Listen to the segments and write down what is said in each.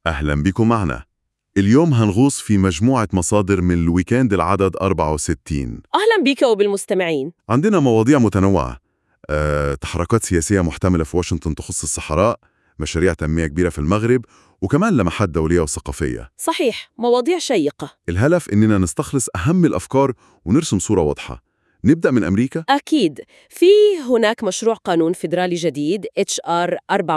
أهلا بكم معنا اليوم هنغوص في مجموعة مصادر من الويكند العدد 64 أهلا بك وبالمستمعين عندنا مواضيع متنوعة أه، تحركات سياسية محتملة في واشنطن تخص الصحراء مشاريع تنمية كبيرة في المغرب وكمان لمحات دولية وثقافية صحيح مواضيع شيقة الهدف إننا نستخلص أهم الأفكار ونرسم صورة واضحة نبدأ من أمريكا أكيد في هناك مشروع قانون فيدرالي جديد HR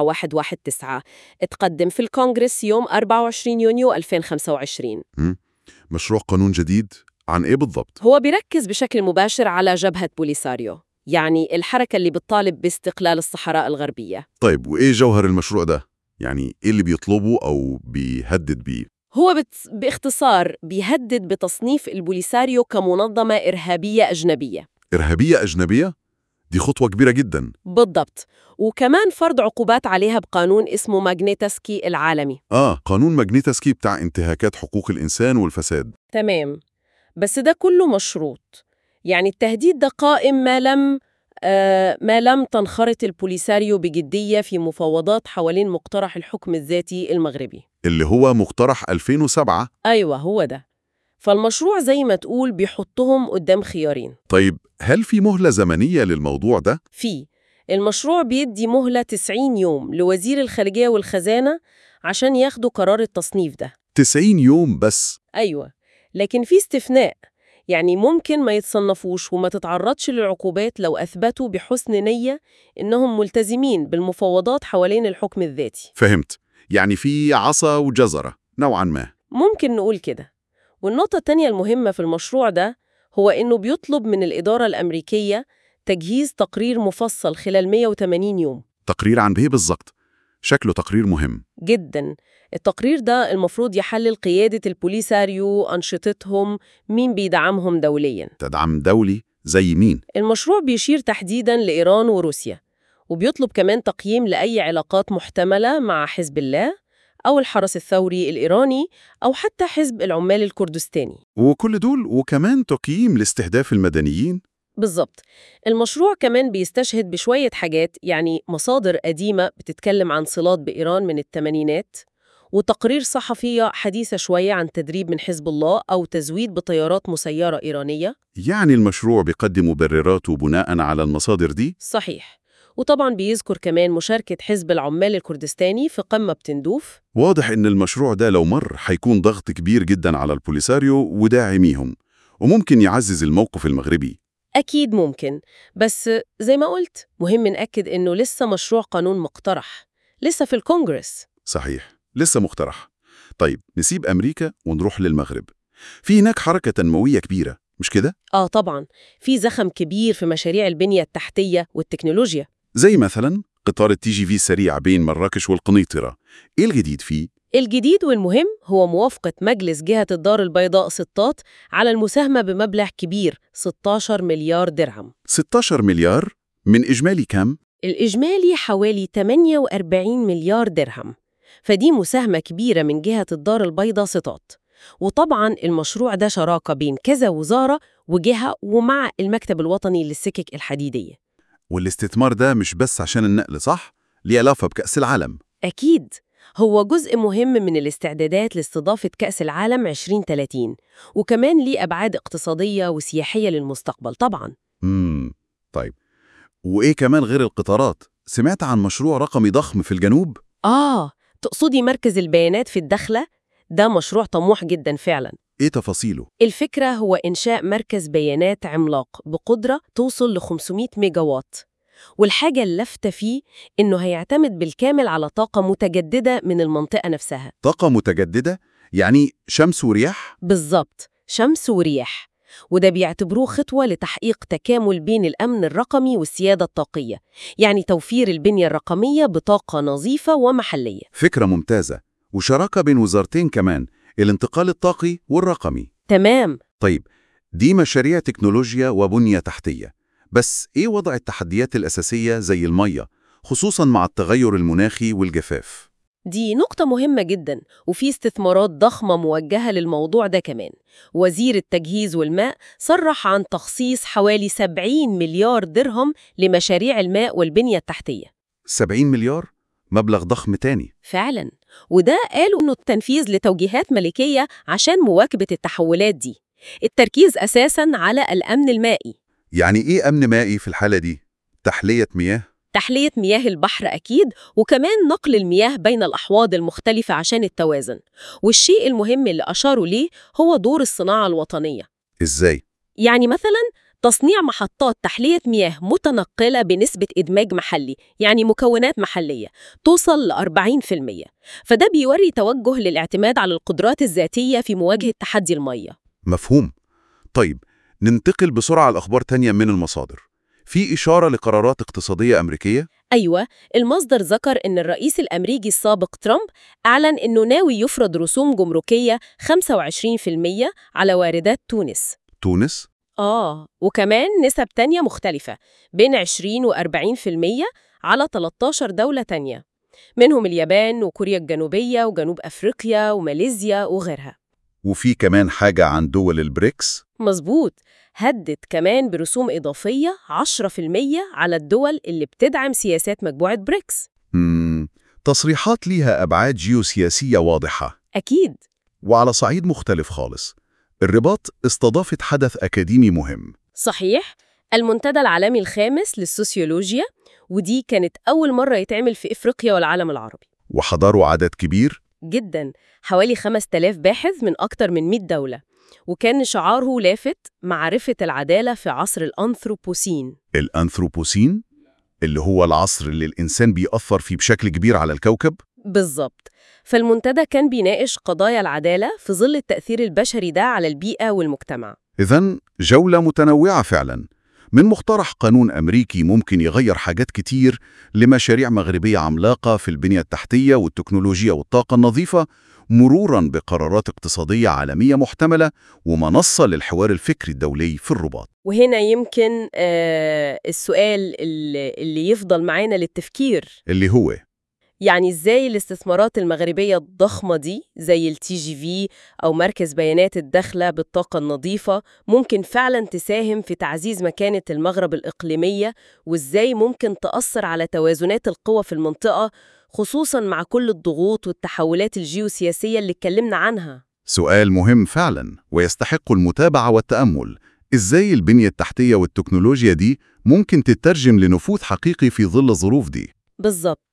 4119 اتقدم في الكونغرس يوم 24 يونيو 2025 مشروع قانون جديد عن إيه بالضبط؟ هو بيركز بشكل مباشر على جبهة بوليساريو يعني الحركة اللي بتطالب باستقلال الصحراء الغربية طيب وإيه جوهر المشروع ده؟ يعني إيه اللي بيطلبه أو بيهدد بيه؟ هو بت... باختصار بيهدد بتصنيف البوليساريو كمنظمة إرهابية أجنبية إرهابية أجنبية؟ دي خطوة كبيرة جدا بالضبط وكمان فرض عقوبات عليها بقانون اسمه ماغنيتسكي العالمي آه قانون ماجنيتسكي بتاع انتهاكات حقوق الإنسان والفساد تمام بس ده كله مشروط يعني التهديد ده قائم ما لم آه ما لم تنخرط البوليساريو بجدية في مفاوضات حوالين مقترح الحكم الذاتي المغربي اللي هو مقترح 2007 أيوة هو ده فالمشروع زي ما تقول بيحطهم قدام خيارين طيب هل في مهلة زمنية للموضوع ده؟ في المشروع بيدي مهلة 90 يوم لوزير الخارجية والخزانة عشان ياخدوا قرار التصنيف ده 90 يوم بس أيوة لكن في استثناء يعني ممكن ما يتصنفوش وما تتعرضش للعقوبات لو أثبتوا بحسن نية إنهم ملتزمين بالمفاوضات حوالين الحكم الذاتي فهمت يعني في عصا وجزرة نوعا ما ممكن نقول كده والنقطة التانية المهمة في المشروع ده هو إنه بيطلب من الإدارة الأمريكية تجهيز تقرير مفصل خلال 180 يوم تقرير عن ايه بالظبط شكله تقرير مهم جدا التقرير ده المفروض يحلل قيادة البوليساريو أنشطتهم مين بيدعمهم دوليا تدعم دولي زي مين المشروع بيشير تحديدا لإيران وروسيا وبيطلب كمان تقييم لأي علاقات محتملة مع حزب الله أو الحرس الثوري الإيراني أو حتى حزب العمال الكردستاني وكل دول وكمان تقييم لاستهداف المدنيين بالظبط المشروع كمان بيستشهد بشوية حاجات يعني مصادر قديمة بتتكلم عن صلات بإيران من الثمانينات وتقرير صحفية حديثة شوية عن تدريب من حزب الله أو تزويد بطيارات مسيرة إيرانية يعني المشروع بيقدم مبرراته بناء على المصادر دي صحيح وطبعا بيذكر كمان مشاركة حزب العمال الكردستاني في قمة بتندوف واضح إن المشروع ده لو مر هيكون ضغط كبير جدا على البوليساريو وداعميهم وممكن يعزز الموقف المغربي أكيد ممكن بس زي ما قلت مهم نأكد إنه لسه مشروع قانون مقترح لسه في الكونغرس صحيح لسه مقترح طيب نسيب أمريكا ونروح للمغرب في هناك حركة تنموية كبيرة مش كده؟ آه طبعا في زخم كبير في مشاريع البنية التحتية والتكنولوجيا زي مثلا قطار التي جي في السريع بين مراكش والقنيطرة إيه الجديد فيه؟ الجديد والمهم هو موافقة مجلس جهة الدار البيضاء سطات على المساهمة بمبلغ كبير 16 مليار درهم 16 مليار من إجمالي كام؟ الإجمالي حوالي 48 مليار درهم فدي مساهمة كبيرة من جهة الدار البيضاء سطات وطبعا المشروع ده شراكة بين كذا وزارة وجهة ومع المكتب الوطني للسكك الحديدية والاستثمار ده مش بس عشان النقل صح؟ ليه علاقة بكأس العالم أكيد هو جزء مهم من الاستعدادات لاستضافة كأس العالم 2030 وكمان ليه أبعاد اقتصادية وسياحية للمستقبل طبعاً مم. طيب وإيه كمان غير القطارات؟ سمعت عن مشروع رقمي ضخم في الجنوب؟ آه تقصدي مركز البيانات في الدخلة؟ ده مشروع طموح جدا فعلا إيه تفاصيله؟ الفكرة هو إنشاء مركز بيانات عملاق بقدرة توصل ل 500 ميجا وات والحاجة اللافتة فيه إنه هيعتمد بالكامل على طاقة متجددة من المنطقة نفسها طاقة متجددة؟ يعني شمس ورياح؟ بالظبط شمس ورياح وده بيعتبروه خطوة لتحقيق تكامل بين الأمن الرقمي والسيادة الطاقية يعني توفير البنية الرقمية بطاقة نظيفة ومحلية فكرة ممتازة وشراكة بين وزارتين كمان الانتقال الطاقي والرقمي تمام طيب دي مشاريع تكنولوجيا وبنية تحتية بس إيه وضع التحديات الأساسية زي المية خصوصاً مع التغير المناخي والجفاف دي نقطة مهمة جدا وفي استثمارات ضخمة موجهة للموضوع ده كمان وزير التجهيز والماء صرح عن تخصيص حوالي 70 مليار درهم لمشاريع الماء والبنية التحتية 70 مليار؟ مبلغ ضخم تاني فعلا وده قالوا إنه التنفيذ لتوجيهات ملكية عشان مواكبة التحولات دي التركيز أساساً على الأمن المائي يعني إيه أمن مائي في الحالة دي؟ تحلية مياه؟ تحلية مياه البحر أكيد وكمان نقل المياه بين الأحواض المختلفة عشان التوازن والشيء المهم اللي أشاروا ليه هو دور الصناعة الوطنية إزاي؟ يعني مثلا تصنيع محطات تحلية مياه متنقلة بنسبة إدماج محلي يعني مكونات محلية توصل ل 40% فده بيوري توجه للاعتماد على القدرات الذاتية في مواجهة تحدي المية مفهوم طيب ننتقل بسرعة لأخبار تانية من المصادر في إشارة لقرارات اقتصادية أمريكية؟ أيوة المصدر ذكر إن الرئيس الأمريكي السابق ترامب أعلن إنه ناوي يفرض رسوم جمركية 25% على واردات تونس تونس؟ آه وكمان نسب تانية مختلفة بين 20 و 40% على 13 دولة تانية منهم اليابان وكوريا الجنوبية وجنوب أفريقيا وماليزيا وغيرها وفي كمان حاجة عن دول البريكس؟ مظبوط هدد كمان برسوم إضافية 10% على الدول اللي بتدعم سياسات مجموعة بريكس مم. تصريحات ليها أبعاد جيوسياسية واضحة أكيد وعلى صعيد مختلف خالص الرباط استضافت حدث أكاديمي مهم صحيح المنتدى العالمي الخامس للسوسيولوجيا ودي كانت أول مرة يتعمل في إفريقيا والعالم العربي وحضروا عدد كبير جدا حوالي 5000 باحث من أكتر من 100 دولة وكان شعاره لافت معرفة العدالة في عصر الأنثروبوسين الأنثروبوسين اللي هو العصر اللي الإنسان بيأثر فيه بشكل كبير على الكوكب بالظبط فالمنتدى كان بيناقش قضايا العدالة في ظل التأثير البشري ده على البيئة والمجتمع إذن جولة متنوعة فعلا من مقترح قانون أمريكي ممكن يغير حاجات كتير لمشاريع مغربية عملاقة في البنية التحتية والتكنولوجيا والطاقة النظيفة مرورا بقرارات اقتصادية عالمية محتملة ومنصة للحوار الفكري الدولي في الرباط وهنا يمكن آه السؤال اللي, اللي يفضل معانا للتفكير اللي هو يعني ازاي الاستثمارات المغربية الضخمة دي زي التي جي في أو مركز بيانات الداخلة بالطاقة النظيفة ممكن فعلا تساهم في تعزيز مكانة المغرب الإقليمية وازاي ممكن تأثر على توازنات القوى في المنطقة خصوصا مع كل الضغوط والتحولات الجيوسياسية اللي اتكلمنا عنها سؤال مهم فعلا ويستحق المتابعة والتأمل إزاي البنية التحتية والتكنولوجيا دي ممكن تترجم لنفوذ حقيقي في ظل الظروف دي بالظبط